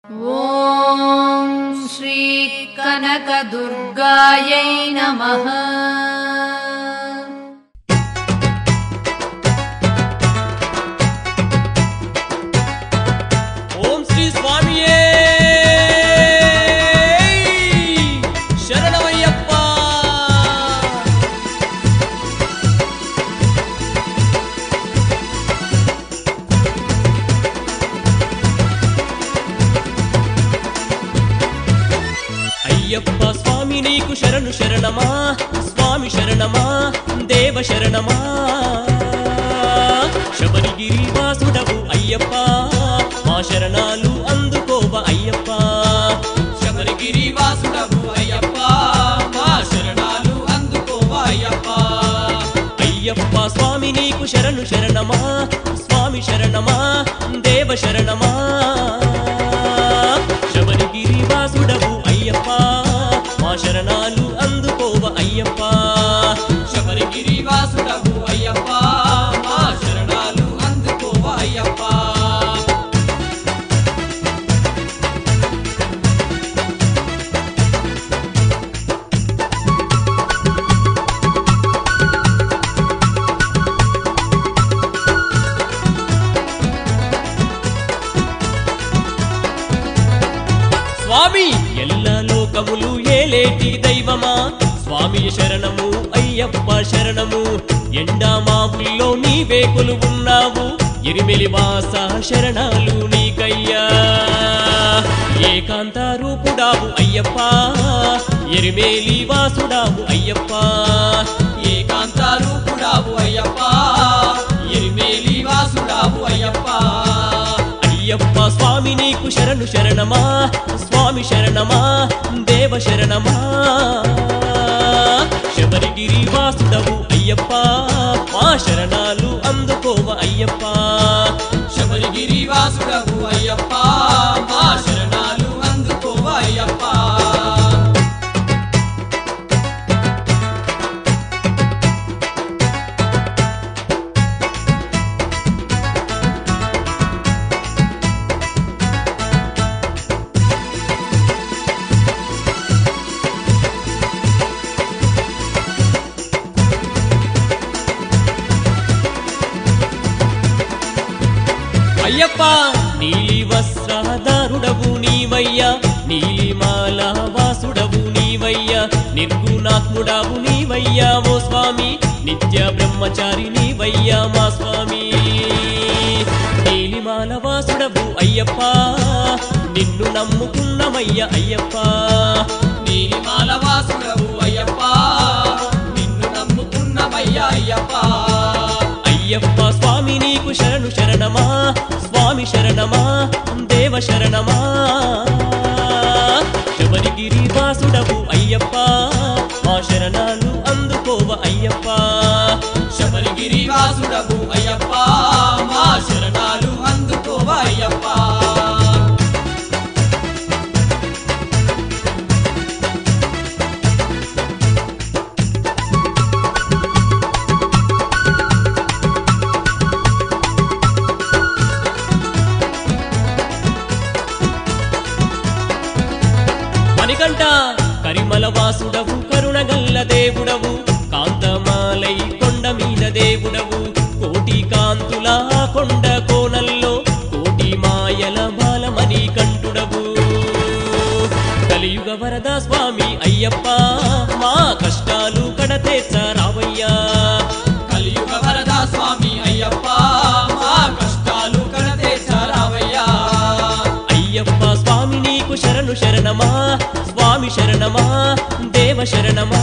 ॐ श्रीकनकदुर्गायै नमः ఓం శ్రీ స్వామియే శరణమయ్యప్ప అయ్యప్ప స్వామి నీకు శరణు శరణమా స్వామి శరణమా దేవ శరణమా శబరిగిరి వాసుడవు అయ్యప్ప మా శరణాలు అందుకోవ అయ్యప్ప శబరిగిరి వాసుడవు అయ్యప్ప మా శరణాలు అందుకోవా అయ్యప్ప అయ్యప్ప స్వామి నీకు శరణు శరణమా స్వామి శరణమా దేవ శరణమా శబరిగిరి వాసుడవు అయ్యప్ప మా శరణాలు అందుకోవ అయ్యప్ప శబరిగిరి వాసుడవు అయ్యప్ప మా శరణాలు అందుకోవా అయ్యప్ప స్వామి ఎల్ల లోకములు ఏలేటి దైవమా స్వామి శరణము అయ్యప్ప శరణము ఎండా మాపుల్లో నీవే కొలువున్నావు ఎరిమెలి వాస శరణాలు నీకయ్యా ఏకాంత రూపుడావు అయ్యప్ప ఎరిమేలి వాసుడావు అయ్యప్ప ఏకాంత రూపుడావు అయ్యప్ప ఎరిమేలి వాసుడావు అయ్యప్ప అయ్యప్ప స్వామి నీకు శరణు శరణమా స్వామి శరణమా దేవ శరణమా శబరిగిరి వాసుడవు అయ్యప్ప మా శరణాలు అందుకోవ అయ్యప్ప శబరిగిరి వాసుడవు అయ్యప్ప మా శరణాలు అందుకోవా అయ్యప్ప అయ్యప్ప నీలి వస్త్రధారుడవు నీవయ్యా నీలిమాల వాసుడవు నీవయ్యా నిర్గుణాత్ముడవు నీవయ్యా ఓ స్వామి నిత్య బ్రహ్మచారి నీవయ్యా మా స్వామి నీలిమాల వాసుడవు అయ్యప్ప నిన్ను నమ్ముకున్నమయ్య అయ్యప్ప నీలిమాల వాసుడవు అయ్యప్ప నిన్ను నమ్ముకున్నమయ్యా అయ్యప్ప అయ్యప్ప స్వామి నీకు శరణు శరణమా స్వామి శరణమా దేవ శరణమా శబరిగిరి వాసుడవు అయ్యప్ప మా శరణాలు అందుకోవ అయ్యప్ప శబరిగిరి వాసుడవు అయ్యప్ప మా శరణాలు అందుకోవా అయ్యప్ప మణికంఠ కరిమల వాసుడవు కరుణగల్ల దేవుడవు కాంతమాలై కొండ మీద దేవుడవు కోటి కాంతుల కొండ కోనల్లో కోటి మాయల బాలమణి కంటుడవు కలియుగ వరద స్వామి అయ్యప్ప మా కష్టాలు కడతేచ్చ రావయ్యా కలియుగ వరద స్వామి అయ్యప్ప మా కష్టాలు కడతేచారావయ్యా అయ్యప్ప స్వామి నీకు శరణు శరణమా స్వామి శరణమా దేవ శరణమా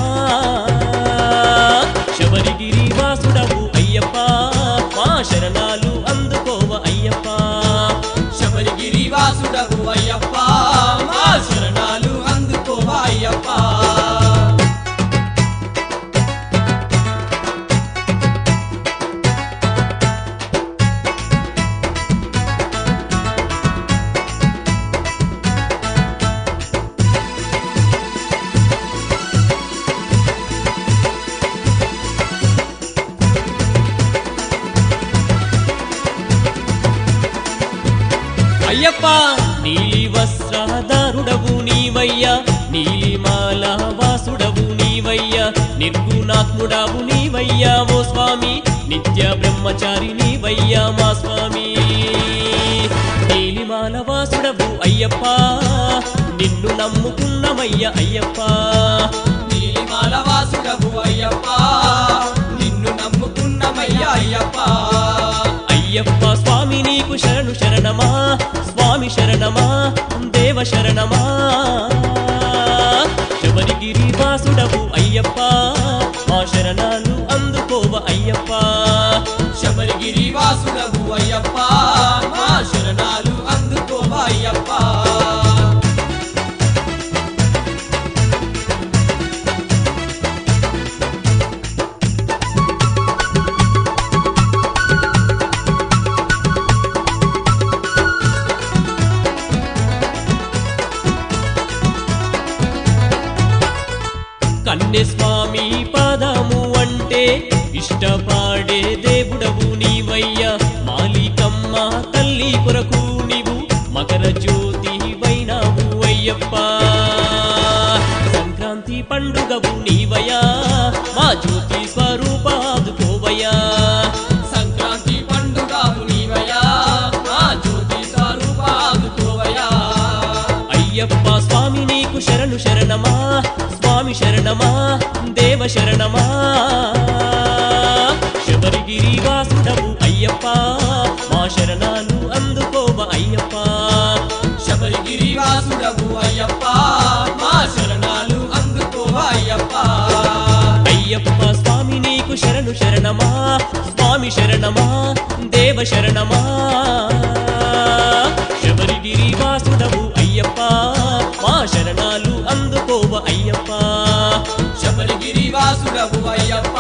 శబరిగిరి వాసుడవు అయ్యప్ప మా శరణాలు అందుకోవ అయ్యప్ప శబరిగిరి వాసుడవు అయ్యప్ప మా శరణాలు అందుకోవా అయ్యప్ప అయ్యప్ప నీలి వస్త్ర నిరాధారుడవు నీవయ్యా నీలిమాల వాసుడవు నీవయ్యా నిర్గుణాత్ముడవు నీవయ్యా ఓ స్వామి నిత్య బ్రహ్మచారి నీవయ్యా మా స్వామి నీలిమాల వాసుడవు అయ్యప్ప నిన్ను నమ్ముకున్నమయ్య అయ్యప్ప నీలిమాల వాసుడవు అయ్యప్ప నిన్ను నమ్ముకున్నమయ్యా అయ్యప్ప అయ్యప్ప స్వామి నీకు శరణు శరణమా స్వామి శరణమా దేవ శరణమా శబరిగిరి వాసుడవు అయ్యప్ప మా శరణాలు అందుకోవ అయ్యప్ప శబరిగిరి వాసుడవు అయ్యప్ప మా శరణాలు అందుకోవా అయ్యప్ప కన్నె స్వామి పాదము అంటే ఇష్టపాడే దేవుడవు నీవయ్యా మాలికమ్మ తల్లి కొరకు నీవు మకర జ్యోతి వైనావు అయ్యప్ప సంక్రాంతి పండుగవు నీవయ్యా మా జ్యోతి స్వరూపాదుకోవయ్యా సంక్రాంతి పండుగ నీవయ్యా మా జ్యోతి స్వరూపాదుకోవయ్యా అయ్యప్ప స్వామి నీకు శరణు శరణమా స్వామి శరణమా దేవ శరణమా శబరిగిరి వాసుడవు అయ్యప్ప మా శరణాలు అందుకోవ అయ్యప్ప శబరిగిరి వాసుడవు అయ్యప్ప మా శరణాలు అందుకోవా అయ్యప్ప అయ్యప్ప స్వామి నీకు శరణు శరణమా స్వామి శరణమా దేవ శరణమా శబరిగిరి వాసుడవు అయ్యప్ప మా శరణాలు అందుకోవ అయ్యప్ప శబరిగిరి వాసుడవు అయ్యప్ప